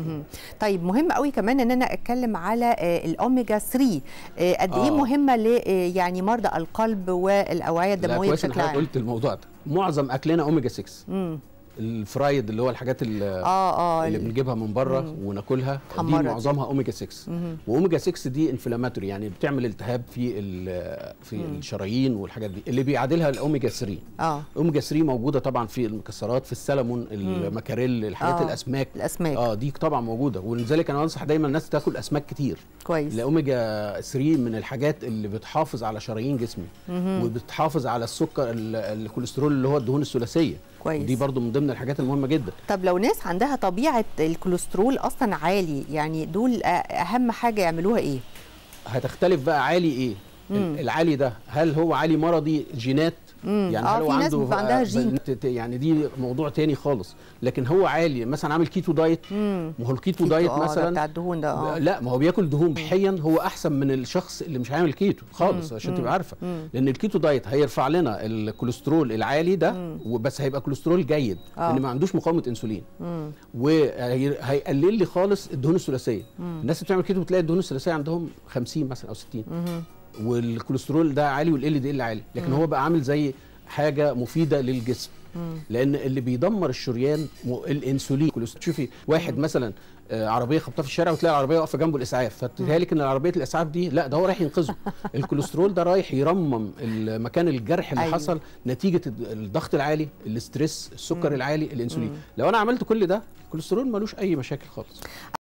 طيب مهم قوي كمان ان انا اتكلم على آه، الاوميجا 3 آه، قد ايه آه. مهمه ل آه، يعني مرضى القلب والاوعيه لا الدمويه كويس ان بشكل حضرتك عام قلت الموضوع ده معظم اكلنا اوميجا 6 امم الفرايد اللي هو الحاجات اللي, اه اه اللي بنجيبها من بره وناكلها دي حمارة دي. معظمها اوميجا 6 واوميجا 6 دي انفلاماتوري يعني بتعمل التهاب في ال- في الشرايين والحاجات دي اللي بيعادلها الاوميجا 3 اه اوميجا 3 موجوده طبعا في المكسرات في السلمون المكاريل الحاجات آه، الاسماك الاسماك اه دي طبعا موجوده ولذلك انا انصح دايما الناس تاكل اسماك كتير كويس الاوميجا 3 من الحاجات اللي بتحافظ على شرايين جسمي وبتحافظ على السكر ال- الكوليسترول اللي هو الدهون الثلاثيه كويس. ودي برضو من ضمن الحاجات المهمه جدا طب لو ناس عندها طبيعه الكوليسترول اصلا عالي يعني دول آه، اهم حاجه يعملوها ايه هتختلف بقى عالي ايه ال- العالي ده هل هو عالي مرضي جينات يعني آه، هل هو في ناس عنده بيبقى عندها آه، جين. ت- ت- يعني دي موضوع تاني خالص لكن هو عالي مثلا عامل كيتو دايت ما هو الكيتو دايت آه، ده مثلا بتاع الدهون ده اه لا ما هو بياكل دهون صحيا هو احسن من الشخص اللي مش عامل كيتو خالص عشان تبقى عارفه لان الكيتو دايت هيرفع لنا الكوليسترول العالي ده وبس هيبقى كوليسترول جيد آه. لان ما عندوش مقاومه انسولين وهيقلل لي خالص الدهون الثلاثيه الناس اللي بتعمل كيتو بتلاقي الدهون الثلاثيه عندهم 50 مثلا او 60 والكوليسترول ده عالي والال دي ال عالي لكن هو بقى عامل زي حاجه مفيده للجسم لان اللي بيدمر الشريان م- الانسولين كوليسترول. شوفي واحد مثلا آه، عربيه خبطها في الشارع وتلاقي العربيه واقفه جنبه الاسعاف فتهيألك ان العربيه الاسعاف دي لا ده هو رايح ينقذه الكوليسترول ده رايح يرمم مكان الجرح اللي أيوة. أيوه. حصل نتيجه الضغط العالي الاسترس السكر العالي الانسولين لو انا عملت كل ده الكوليسترول ملوش اي مشاكل خالص